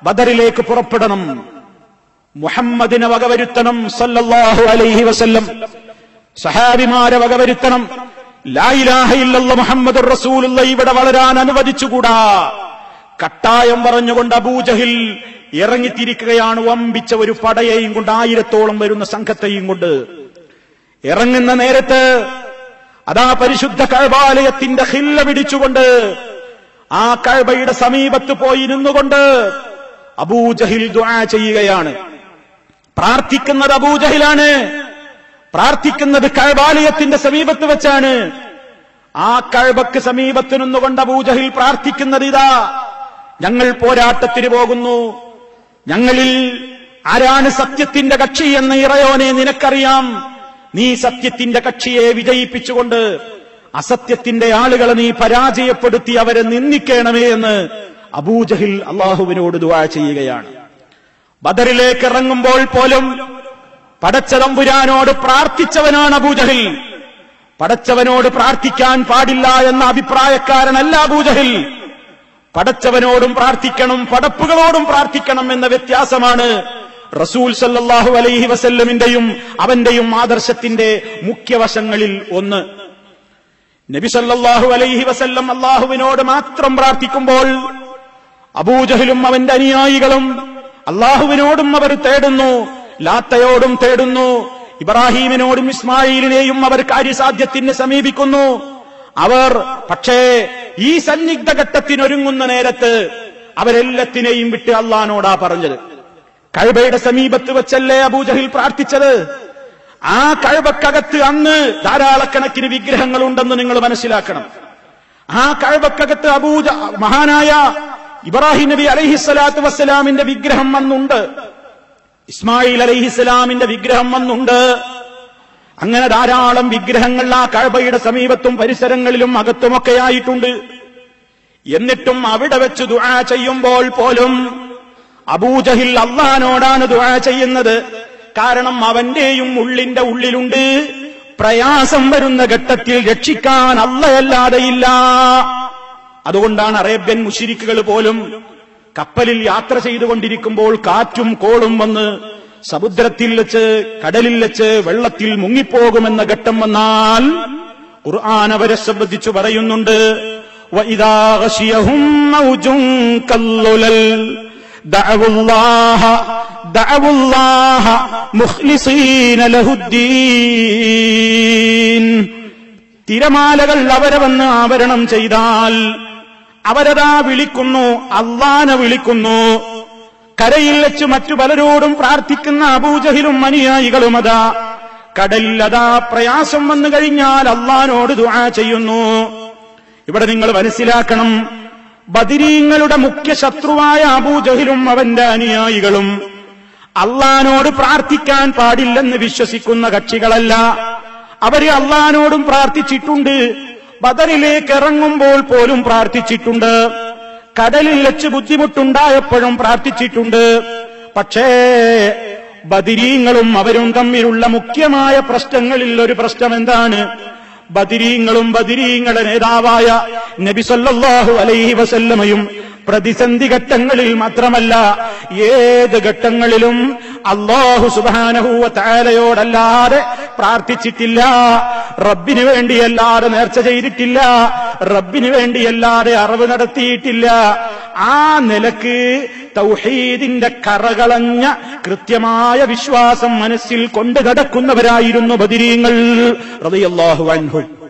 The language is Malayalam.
ബദറിലേക്ക് പുറപ്പെടണം മുഹമ്മദിനെ വകവരുത്തണം സല്ലല്ലാഹു അലൈഹി വസല്ലം സഹാബിമാരെ വകവരുത്തണം ലായിലാഹ ഇല്ലല്ല മുഹമ്മദ് റസൂലുള്ള ഇവിടെ വളരാൻ അനുവദിച്ചുകൂടാ കട്ടായം പറഞ്ഞുകൊണ്ട് അബൂജഹിൽ ഇറങ്ങിത്തിരിക്കുകയാണ് വമ്പിച്ച ഒരു പടയെയും കൊണ്ട് ആയിരത്തോളം വരുന്ന സംഘത്തെയും കൊണ്ട് ഇറങ്ങുന്ന നേരത്ത് അതാ പരിശുദ്ധ കഴബാലയത്തിന്റെ ഹില്ല പിടിച്ചുകൊണ്ട് ആ കഴബയുടെ സമീപത്ത് പോയി നിന്നുകൊണ്ട് അബൂജഹിൽ ദുആ ചെയ്യുകയാണ് പ്രാർത്ഥിക്കുന്നത് അബൂജഹിലാണ് പ്രാർത്ഥിക്കുന്നത് കഴബാലയത്തിന്റെ സമീപത്ത് വെച്ചാണ് ആ കഴബക്ക് സമീപത്ത് നിന്നുകൊണ്ട് അബൂജഹിൽ പ്രാർത്ഥിക്കുന്നത് ഇതാ ഞങ്ങൾ പോരാട്ടത്തിന് പോകുന്നു ഞങ്ങളിൽ ആരാണ് സത്യത്തിന്റെ കക്ഷി എന്ന് ഇറയോനെ നിനക്കറിയാം നീ സത്യത്തിന്റെ കക്ഷിയെ വിജയിപ്പിച്ചുകൊണ്ട് അസത്യത്തിന്റെ ആളുകളെ നീ പരാജയപ്പെടുത്തി അവരെ നിന്ദിക്കണമേ എന്ന് അബൂജഹിൽ അള്ളാഹുവിനോട് ദുആ ചെയ്യുകയാണ് ബദറിലേക്ക് ഇറങ്ങുമ്പോൾ പോലും പടച്ചതമ്പുരാനോട് പ്രാർത്ഥിച്ചവനാണ് അബൂജഹിൽ പടച്ചവനോട് പ്രാർത്ഥിക്കാൻ പാടില്ല എന്ന അഭിപ്രായക്കാരനല്ല അബൂജഹിൽ പടച്ചവനോടും പ്രാർത്ഥിക്കണം പടപ്പുകളോടും പ്രാർത്ഥിക്കണം എന്ന വ്യത്യാസമാണ് റസൂൽ സല്ലല്ലാഹു അലൈഹി വസല്ലമിന്റെയും അവന്റെയും ആദർശത്തിന്റെ മുഖ്യവശങ്ങളിൽ ഒന്ന് നബി സല്ലല്ലാഹു അലൈഹി വസല്ലം അള്ളാഹുവിനോട് മാത്രം പ്രാർത്ഥിക്കുമ്പോൾ അബൂജഹലും അവന്റെ അനുയായികളും അള്ളാഹുവിനോടും അവർ തേടുന്നു ലാത്തയോടും തേടുന്നു ഇബ്രാഹീമിനോടും ഇസ്മായിലിനെയും അവർ കാര്യസാധ്യത്തിന് സമീപിക്കുന്നു അവർ പക്ഷേ ഈ സന്നിഗ്ധ ഘട്ടത്തിനൊരുങ്ങുന്ന നേരത്ത് അവരെല്ലാത്തിനെയും വിട്ട് അള്ളഹാനോടാ പറഞ്ഞത് കഴബയുടെ സമീപത്ത് വെച്ചല്ലേ അബൂജഹിൽ പ്രാർത്ഥിച്ചത് ആ കഴബക്കകത്ത് അന്ന് ധാരാളക്കണക്കിന് വിഗ്രഹങ്ങളുണ്ടെന്ന് നിങ്ങൾ മനസ്സിലാക്കണം ആ കഴബക്കകത്ത് അബൂജ മഹാനായ ഇബ്രാഹിം നബി അലഹിസ്സലാത്തു വസ്സലാമിന്റെ വിഗ്രഹം വന്നുണ്ട് ഇസ്മായിൽ അലഹിസ്സലാമിന്റെ വിഗ്രഹം വന്നുണ്ട് അങ്ങനെ ധാരാളം വിഗ്രഹങ്ങൾ ആ കഴബയുടെ സമീപത്തും പരിസരങ്ങളിലും അകത്തുമൊക്കെ ആയിട്ടുണ്ട് എന്നിട്ടും അവിടെ വെച്ച് ദുആ ചെയ്യുമ്പോൾ പോലും അബൂജഹിൽ അള്ളഹാനോടാണ് ദുആ ചെയ്യുന്നത് കാരണം അവന്റെയും ഉള്ളിന്റെ ഉള്ളിലുണ്ട് പ്രയാസം വരുന്ന ഘട്ടത്തിൽ രക്ഷിക്കാൻ അല്ലയല്ലാതെയില്ല അതുകൊണ്ടാണ് അറേബ്യൻ മുഷിരിക്കുകൾ പോലും കപ്പലിൽ യാത്ര ചെയ്തുകൊണ്ടിരിക്കുമ്പോൾ കാറ്റും കോളും വന്ന് സമുദ്രത്തിൽ വെച്ച് കടലിൽ വെച്ച് വെള്ളത്തിൽ മുങ്ങിപ്പോകുമെന്ന ഘട്ടം വന്നാൽ ഖുർആൻ അവരെ സംബന്ധിച്ചു പറയുന്നുണ്ട് وَإِذَا غَشِيَهُم مَّوْجٌ كَالظُّلَلِ دعوا الله دعوا الله مخلصين له الدين തിരമാലകൾ അവരെ വന്ന് ആവരണം ചെയ്താൽ അവരതാ വിളിക്കുന്നു അള്ളാനെ വിളിക്കുന്നു കരയിൽ വെച്ച് മറ്റു പലരോടും പ്രാർത്ഥിക്കുന്ന അബൂജഹിലും അനുയായികളും അതാ കടലിൽ അതാ പ്രയാസം വന്നു കഴിഞ്ഞാൽ അള്ളഹാനോട് ദുആ ചെയ്യുന്നു ഇവിടെ നിങ്ങൾ മനസ്സിലാക്കണം ബദിരീങ്ങളുടെ മുഖ്യ ശത്രുവായ അബൂജഹിലും അവന്റെ അനുയായികളും അള്ളഹാനോട് പ്രാർത്ഥിക്കാൻ പാടില്ലെന്ന് വിശ്വസിക്കുന്ന കക്ഷികളല്ല അവര് അള്ളഹാനോടും പ്രാർത്ഥിച്ചിട്ടുണ്ട് ബദറിലേക്ക് ഇറങ്ങുമ്പോൾ പോലും പ്രാർത്ഥിച്ചിട്ടുണ്ട് കടലിൽ വെച്ച് ബുദ്ധിമുട്ടുണ്ടായപ്പോഴും പ്രാർത്ഥിച്ചിട്ടുണ്ട് പക്ഷേ ബദിരീങ്ങളും അവരും തമ്മിലുള്ള മുഖ്യമായ പ്രശ്നങ്ങളിൽ ഒരു പ്രശ്നം എന്താണ് ബദിരീങ്ങളും ബദിരീങ്ങളുടെ നേതാവായ നബി സല്ലല്ലാഹു അലൈഹി വസല്ലമയും പ്രതിസന്ധി ഘട്ടങ്ങളിൽ മാത്രമല്ല ഏത് ഘട്ടങ്ങളിലും അള്ളാഹു സുബാനഹൂവ താലയോടല്ലാതെ പ്രാർത്ഥിച്ചിട്ടില്ല റബ്ബിന് വേണ്ടിയല്ലാതെ നേർച്ച ചെയ്തിട്ടില്ല റബ്ബിന് വേണ്ടിയല്ലാതെ അറിവ് നടത്തിയിട്ടില്ല ആ നിലക്ക് തൗഹീദിന്റെ കറകളഞ്ഞ കൃത്യമായ വിശ്വാസം മനസ്സിൽ കൊണ്ടു കടക്കുന്നവരായിരുന്നു ബദിരീങ്ങൾ റളിയല്ലാഹു അൻഹു